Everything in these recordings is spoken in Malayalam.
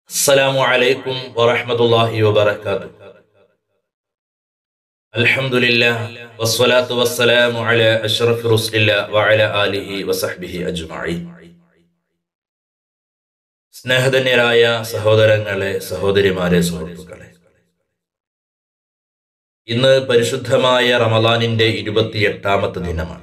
السلام عليكم ورحمة الله وبركاته الحمد لله والصلاة والسلام على أشرف رسل الله وعلى آله وصحبه أجمعين സ്നേഹധന്യരായ സഹോദരങ്ങളെ സഹോദരിമാരെ സുഹൃത്തുക്കളെ ഇന്ന് പരിശുദ്ധമായ റമദാനിന്റെ ഇരുപത്തിയെട്ടാമത്തെ ദിനമാണ്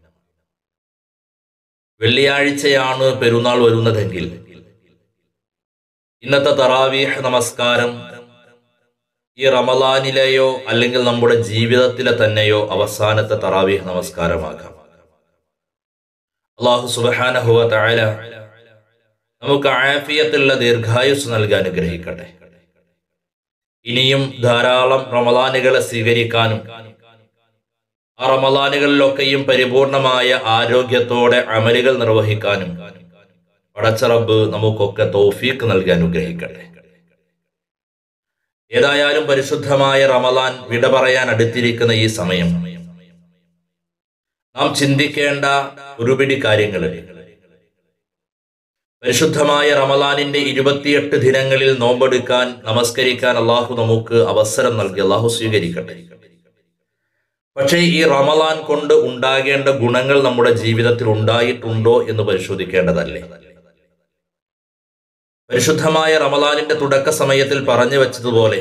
വെള്ളിയാഴ്ചയാണ് പെരുന്നാൾ വരുന്നതെങ്കിൽ ഇന്നത്തെ തറാവീഹ് നമസ്കാരം ഈ റമദാനിലെയോ അല്ലെങ്കിൽ നമ്മുടെ ജീവിതത്തിലെ തന്നെയോ അവസാനത്തെ തറാവീഹ് നമസ്കാരമാകാം അള്ളാഹു സുബാനഹുവ താല നമുക്ക് ആഫിയത്തുള്ള ദീർഘായുസ് നൽകാൻ അനുഗ്രഹിക്കട്ടെ ഇനിയും ധാരാളം റമദാനുകളെ സ്വീകരിക്കാനും ആ റമദാനുകളിലൊക്കെയും പരിപൂർണമായ ആരോഗ്യത്തോടെ അമലുകൾ നിർവഹിക്കാനും പടച്ചറബ് നമുക്കൊക്കെ തൗഫീക്ക് നൽകി അനുഗ്രഹിക്കട്ടെ ഏതായാലും പരിശുദ്ധമായ റമദാൻ വിട പറയാൻ അടുത്തിരിക്കുന്ന ഈ സമയം നാം ചിന്തിക്കേണ്ട ഒരുപിടി കാര്യങ്ങളുണ്ട് പരിശുദ്ധമായ റമദാനിന്റെ ഇരുപത്തിയെട്ട് ദിനങ്ങളിൽ നോമ്പെടുക്കാൻ നമസ്കരിക്കാൻ അള്ളാഹു നമുക്ക് അവസരം നൽകി അള്ളാഹു സ്വീകരിക്കട്ടെ പക്ഷേ ഈ റമദാൻ കൊണ്ട് ഉണ്ടാകേണ്ട ഗുണങ്ങൾ നമ്മുടെ ജീവിതത്തിൽ ഉണ്ടായിട്ടുണ്ടോ എന്ന് പരിശോധിക്കേണ്ടതല്ലേ പരിശുദ്ധമായ റമദാനിന്റെ തുടക്ക സമയത്തിൽ പറഞ്ഞു വെച്ചതുപോലെ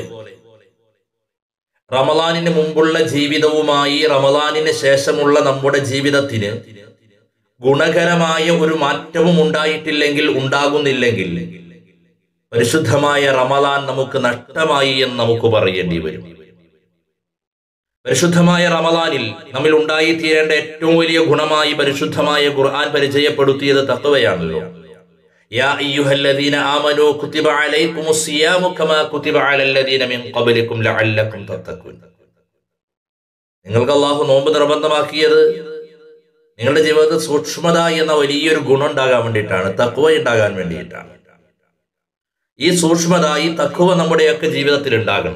റമദാനിന് മുമ്പുള്ള ജീവിതവുമായി റമദാനിന് ശേഷമുള്ള നമ്മുടെ ജീവിതത്തിന് ഗുണകരമായ ഒരു മാറ്റവും ഉണ്ടായിട്ടില്ലെങ്കിൽ ഉണ്ടാകുന്നില്ലെങ്കിൽ പരിശുദ്ധമായ റമദാൻ നമുക്ക് നഷ്ടമായി എന്ന് നമുക്ക് പറയേണ്ടി വരും പരിശുദ്ധമായ റമദാനിൽ നമ്മിൽ ഉണ്ടായിത്തീരേണ്ട ഏറ്റവും വലിയ ഗുണമായി പരിശുദ്ധമായ ഖുർആൻ പരിചയപ്പെടുത്തിയത് തത്വയാണല്ലോ യാ അയ്യുഹല്ലദീന ആമനൂ കുതിബ അലൈക്കുമുസ് സിയാമു കമാ കുതിബ അലല്ലദീന മിൻ ഖബലിക്കും ലഅല്ലക്കും തത്തഖൂൻ നിങ്ങൾക്ക് അല്ലാഹു നോമ്പ് നിർബന്ധമാക്കിയത് നിങ്ങളുടെ ജീവിതത്തിൽ സൂക്ഷ്മത എന്ന വലിയൊരു ഗുണം ഉണ്ടാകാൻ വേണ്ടിയിട്ടാണ് തക്വ ഉണ്ടാകാൻ വേണ്ടിയിട്ടാണ് ഈ സൂക്ഷ്മത ഈ തക്വ നമ്മുടെയൊക്കെ ജീവിതത്തിൽ ഉണ്ടാകണം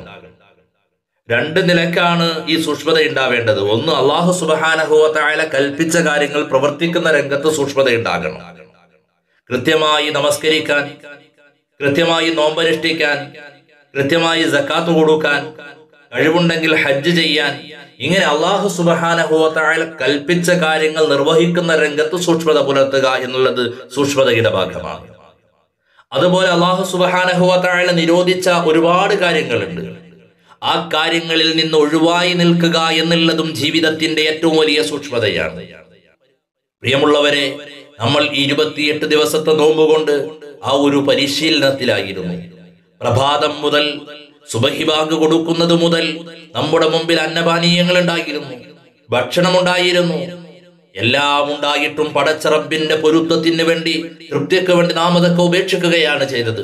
രണ്ട് നിലക്കാണ് ഈ സൂക്ഷ്മത ഉണ്ടാവേണ്ടത് ഒന്ന് അള്ളാഹു സുബഹാനഹുവത്തായ കൽപ്പിച്ച കാര്യങ്ങൾ പ്രവർത്തിക്കുന്ന രംഗത്ത് സൂക്ഷ്മത ഉണ്ടാകണം കൃത്യമായി നമസ്കരിക്കാൻ കൃത്യമായി നോമ്പനുഷ്ഠിക്കാൻ കൃത്യമായി ജക്കാത്ത് കൊടുക്കാൻ കഴിവുണ്ടെങ്കിൽ ഹജ്ജ് ചെയ്യാൻ ഇങ്ങനെ അള്ളാഹു സുബഹാനഹുവത്തായ കൽപ്പിച്ച കാര്യങ്ങൾ നിർവഹിക്കുന്ന രംഗത്ത് സൂക്ഷ്മത പുലർത്തുക എന്നുള്ളത് സൂക്ഷ്മതയുടെ ഭാഗമാണ് അതുപോലെ അള്ളാഹു സുബഹാനഹുവത്തായ നിരോധിച്ച ഒരുപാട് കാര്യങ്ങളുണ്ട് ആ കാര്യങ്ങളിൽ നിന്ന് ഒഴിവായി നിൽക്കുക എന്നുള്ളതും ജീവിതത്തിന്റെ ഏറ്റവും വലിയ സൂക്ഷ്മതയാണ് പ്രിയമുള്ളവരെ നമ്മൾ ഇരുപത്തിയെട്ട് ദിവസത്തെ നോമ്പ് കൊണ്ട് ആ ഒരു പരിശീലനത്തിലായിരുന്നു പ്രഭാതം മുതൽ സുബഹിബാഗ് കൊടുക്കുന്നത് മുതൽ നമ്മുടെ മുമ്പിൽ അന്നപാനീയങ്ങൾ ഉണ്ടായിരുന്നു ഭക്ഷണമുണ്ടായിരുന്നു എല്ലാം ഉണ്ടായിട്ടും പടച്ചറബിന്റെ പൊരുത്തത്തിന് വേണ്ടി തൃപ്തിക്ക് വേണ്ടി നാം അതൊക്കെ ഉപേക്ഷിക്കുകയാണ് ചെയ്തത്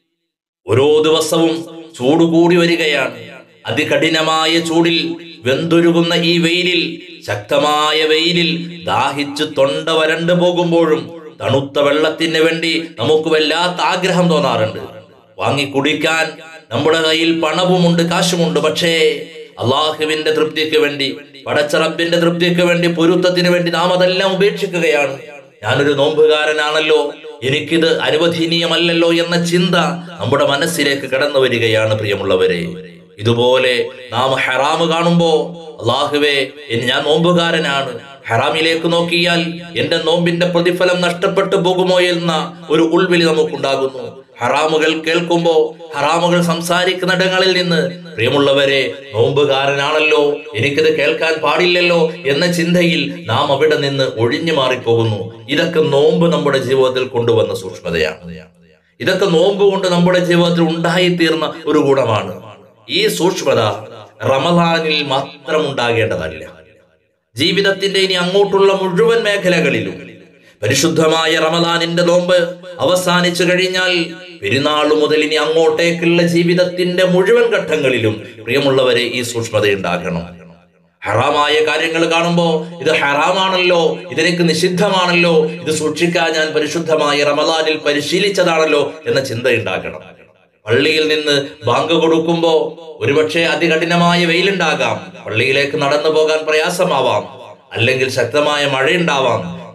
ഓരോ ദിവസവും ചൂട് കൂടി വരികയാണ് അതികഠിനമായ ചൂടിൽ വെന്തുരുകുന്ന ഈ വെയിലിൽ ശക്തമായ വെയിലിൽ ദാഹിച്ച് തൊണ്ട വരണ്ടു പോകുമ്പോഴും തണുത്ത വെള്ളത്തിന് വേണ്ടി നമുക്ക് വല്ലാത്ത ആഗ്രഹം തോന്നാറുണ്ട് വാങ്ങി കുടിക്കാൻ നമ്മുടെ കയ്യിൽ പണവുമുണ്ട് കാശുമുണ്ട് പക്ഷേ അള്ളാഹുവിന്റെ തൃപ്തിക്ക് വേണ്ടി പടച്ചറബിന്റെ തൃപ്തിക്ക് വേണ്ടി പൊരുത്തത്തിന് വേണ്ടി നാം അതെല്ലാം ഉപേക്ഷിക്കുകയാണ് ഞാനൊരു നോമ്പുകാരനാണല്ലോ എനിക്കിത് അനുവദനീയമല്ലല്ലോ എന്ന ചിന്ത നമ്മുടെ മനസ്സിലേക്ക് കടന്നു വരികയാണ് പ്രിയമുള്ളവരെ ഇതുപോലെ നാം ഹറാമ് കാണുമ്പോ അള്ളാഹുവേ ഞാൻ നോമ്പുകാരനാണ് ഹറാമിലേക്ക് നോക്കിയാൽ എന്റെ നോമ്പിന്റെ പ്രതിഫലം നഷ്ടപ്പെട്ടു പോകുമോ എന്ന ഒരു ഉൾവിളി നമുക്കുണ്ടാകുന്നു ഹറാമുകൾ കേൾക്കുമ്പോ ഹറാമുകൾ സംസാരിക്കുന്നിടങ്ങളിൽ നിന്ന് പ്രിയമുള്ളവരെ നോമ്പുകാരനാണല്ലോ എനിക്കിത് കേൾക്കാൻ പാടില്ലല്ലോ എന്ന ചിന്തയിൽ നാം അവിടെ നിന്ന് ഒഴിഞ്ഞു മാറിപ്പോകുന്നു ഇതൊക്കെ നോമ്പ് നമ്മുടെ ജീവിതത്തിൽ കൊണ്ടുവന്ന സൂക്ഷ്മതയാണ് ഇതൊക്കെ നോമ്പ് കൊണ്ട് നമ്മുടെ ജീവിതത്തിൽ ഉണ്ടായിത്തീർന്ന ഒരു ഗുണമാണ് ഈ സൂക്ഷ്മത റമദാനിൽ മാത്രം ഉണ്ടാകേണ്ടതല്ല ജീവിതത്തിന്റെ ഇനി അങ്ങോട്ടുള്ള മുഴുവൻ മേഖലകളിലും പരിശുദ്ധമായ റമദാനിന്റെ നോമ്പ് അവസാനിച്ചു കഴിഞ്ഞാൽ പെരുന്നാൾ മുതൽ ഇനി അങ്ങോട്ടേക്കുള്ള ജീവിതത്തിന്റെ മുഴുവൻ ഘട്ടങ്ങളിലും പ്രിയമുള്ളവരെ ഈ സൂക്ഷ്മത ഉണ്ടാകണം ഹറാമായ കാര്യങ്ങൾ കാണുമ്പോ ഇത് ഹറാമാണല്ലോ ഇതെനിക്ക് നിഷിദ്ധമാണല്ലോ ഇത് സൂക്ഷിക്കാൻ ഞാൻ പരിശുദ്ധമായ റമദാനിൽ പരിശീലിച്ചതാണല്ലോ എന്ന ചിന്ത ഉണ്ടാകണം പള്ളിയിൽ നിന്ന് ബാങ്ക് കൊടുക്കുമ്പോ ഒരുപക്ഷെ അതികഠിനമായ വെയിലുണ്ടാകാം പള്ളിയിലേക്ക് നടന്നു പോകാൻ പ്രയാസമാവാം അല്ലെങ്കിൽ ശക്തമായ മഴയുണ്ടാവാം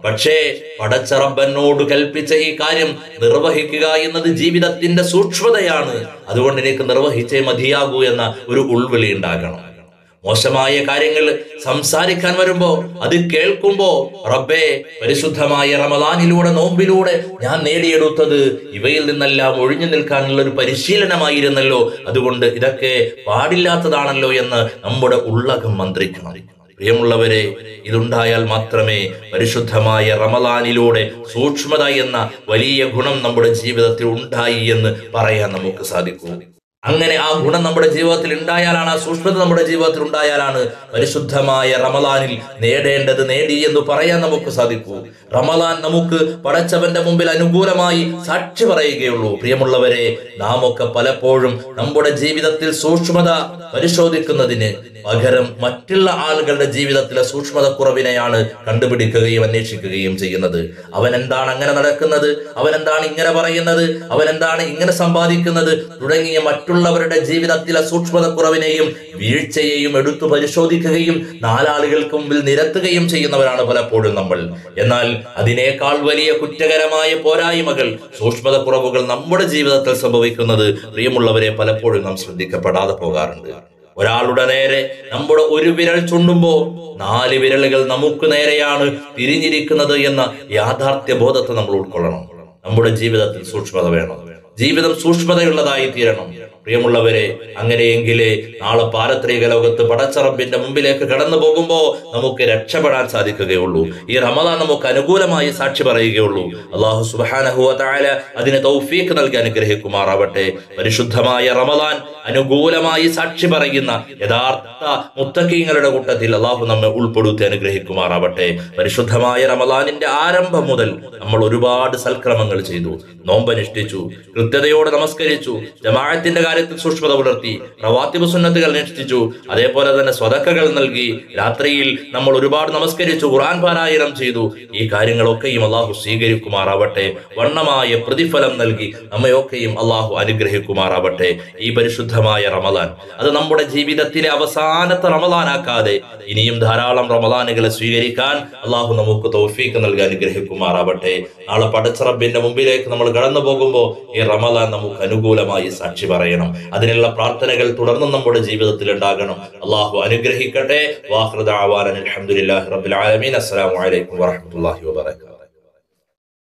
പക്ഷേ പടച്ചറബനോട് കൽപ്പിച്ച ഈ കാര്യം നിർവഹിക്കുക എന്നത് ജീവിതത്തിന്റെ സൂക്ഷ്മതയാണ് അതുകൊണ്ട് എനിക്ക് നിർവഹിച്ചേ മതിയാകൂ എന്ന ഒരു ഉൾവിളി ഉണ്ടാകണം മോശമായ കാര്യങ്ങൾ സംസാരിക്കാൻ വരുമ്പോ അത് കേൾക്കുമ്പോ റബ്ബേ പരിശുദ്ധമായ റമദാനിലൂടെ നോമ്പിലൂടെ ഞാൻ നേടിയെടുത്തത് ഇവയിൽ നിന്നെല്ലാം ഒഴിഞ്ഞു നിൽക്കാനുള്ള ഒരു പരിശീലനമായിരുന്നല്ലോ അതുകൊണ്ട് ഇതൊക്കെ പാടില്ലാത്തതാണല്ലോ എന്ന് നമ്മുടെ ഉള്ളകം മന്ത്രിക്കണം പ്രിയമുള്ളവരെ ഇതുണ്ടായാൽ മാത്രമേ പരിശുദ്ധമായ റമദാനിലൂടെ സൂക്ഷ്മത എന്ന വലിയ ഗുണം നമ്മുടെ ജീവിതത്തിൽ ഉണ്ടായി എന്ന് പറയാൻ നമുക്ക് സാധിക്കൂ അങ്ങനെ ആ ഗുണം നമ്മുടെ ജീവിതത്തിൽ ഉണ്ടായാലാണ് ആ സൂക്ഷ്മത നമ്മുടെ ജീവിതത്തിൽ ഉണ്ടായാലാണ് പരിശുദ്ധമായ റമലാനിൽ നേടേണ്ടത് നേടി എന്ന് പറയാൻ നമുക്ക് സാധിക്കൂ റമലാൻ നമുക്ക് പടച്ചവന്റെ മുമ്പിൽ അനുകൂലമായി സാക്ഷി പറയുകയുള്ളൂ പ്രിയമുള്ളവരെ നാം ഒക്കെ പലപ്പോഴും നമ്മുടെ ജീവിതത്തിൽ സൂക്ഷ്മത പരിശോധിക്കുന്നതിന് പകരം മറ്റുള്ള ആളുകളുടെ ജീവിതത്തിലെ സൂക്ഷ്മത കുറവിനെയാണ് കണ്ടുപിടിക്കുകയും അന്വേഷിക്കുകയും ചെയ്യുന്നത് അവൻ എന്താണ് അങ്ങനെ നടക്കുന്നത് അവൻ എന്താണ് ഇങ്ങനെ പറയുന്നത് അവൻ എന്താണ് ഇങ്ങനെ സമ്പാദിക്കുന്നത് തുടങ്ങിയ മറ്റുള്ളവരുടെ ജീവിതത്തിലെ സൂക്ഷ്മത കുറവിനെയും വീഴ്ചയെയും എടുത്തു പരിശോധിക്കുകയും നാലാളുകൾക്ക് മുമ്പിൽ നിരത്തുകയും ചെയ്യുന്നവരാണ് പലപ്പോഴും നമ്മൾ എന്നാൽ അതിനേക്കാൾ വലിയ കുറ്റകരമായ പോരായ്മകൾ സൂക്ഷ്മത കുറവുകൾ നമ്മുടെ ജീവിതത്തിൽ സംഭവിക്കുന്നത് പ്രിയമുള്ളവരെ പലപ്പോഴും നാം ശ്രദ്ധിക്കപ്പെടാതെ പോകാറുണ്ട് ഒരാളുടെ നേരെ നമ്മുടെ ഒരു വിരൽ ചുണ്ടുമ്പോ നാല് വിരലുകൾ നമുക്ക് നേരെയാണ് തിരിഞ്ഞിരിക്കുന്നത് എന്ന യാഥാർത്ഥ്യ ബോധത്തെ നമ്മൾ ഉൾക്കൊള്ളണം നമ്മുടെ ജീവിതത്തിൽ സൂക്ഷ്മത വേണം ജീവിതം സൂക്ഷ്മതയുള്ളതായി തീരണം പ്രിയമുള്ളവരെ അങ്ങനെയെങ്കിലേ നാളെ പാരത്രിക ലോകത്ത് പടച്ചറബിന്റെ മുമ്പിലേക്ക് കടന്നു പോകുമ്പോ നമുക്ക് രക്ഷപ്പെടാൻ സാധിക്കുകയുള്ളൂ ഈ റമദാൻ നമുക്ക് അനുകൂലമായി സാക്ഷി പറയുകയുള്ളൂ അള്ളാഹു സുബാനഹുവ താല അതിന് തൗഫീഖ് നൽകി അനുഗ്രഹിക്കുമാറാവട്ടെ പരിശുദ്ധമായ റമദാൻ അനുകൂലമായി സാക്ഷി പറയുന്ന യഥാർത്ഥ മുത്തക്കീങ്ങളുടെ കൂട്ടത്തിൽ അള്ളാഹു നമ്മെ ഉൾപ്പെടുത്തി അനുഗ്രഹിക്കുമാറാവട്ടെ പരിശുദ്ധമായ റമദാനിന്റെ ആരംഭം മുതൽ നമ്മൾ ഒരുപാട് സൽക്രമങ്ങൾ ചെയ്തു നോമ്പനുഷ്ഠിച്ചു കൃത്യതയോടെ നമസ്കരിച്ചു ജമാഅത്തിന്റെ കാര്യത്തിൽ സൂക്ഷ്മത പുലർത്തി റവാത്തിബ് സുന്നത്തുകൾ അനുഷ്ഠിച്ചു അതേപോലെ തന്നെ സ്വതക്കകൾ നൽകി രാത്രിയിൽ നമ്മൾ ഒരുപാട് നമസ്കരിച്ചു ഖുർആൻ പാരായണം ചെയ്തു ഈ കാര്യങ്ങളൊക്കെയും അള്ളാഹു സ്വീകരിക്കുമാറാവട്ടെ വണ്ണമായ പ്രതിഫലം നൽകി നമ്മയൊക്കെയും അള്ളാഹു അനുഗ്രഹിക്കുമാറാവട്ടെ ഈ പരിശുദ്ധമായ റമദാൻ അത് നമ്മുടെ ജീവിതത്തിലെ അവസാനത്തെ റമദാനാക്കാതെ ഇനിയും ധാരാളം റമദാനുകളെ സ്വീകരിക്കാൻ അള്ളാഹു നമുക്ക് തൗഫീക്ക് നൽകി അനുഗ്രഹിക്കുമാറാവട്ടെ നാളെ പടച്ചറബിന്റെ മുമ്പിലേക്ക് നമ്മൾ കടന്നു പോകുമ്പോൾ ഈ റമദാൻ നമുക്ക് അനുകൂലമായി സാക്ഷി പറയണം അതിനുള്ള പ്രാർത്ഥനകൾ തുടർന്നും നമ്മുടെ ജീവിതത്തിൽ ഉണ്ടാകണം അള്ളാഹു അനുഗ്രഹിക്കട്ടെ വാഹൃദ ആവാൻ അലഹമുല്ലാ റബുൽ ആലമീൻ അസ്സലാമു അലൈക്കും വറഹമത്തല്ലാഹി വബറകാതുഹു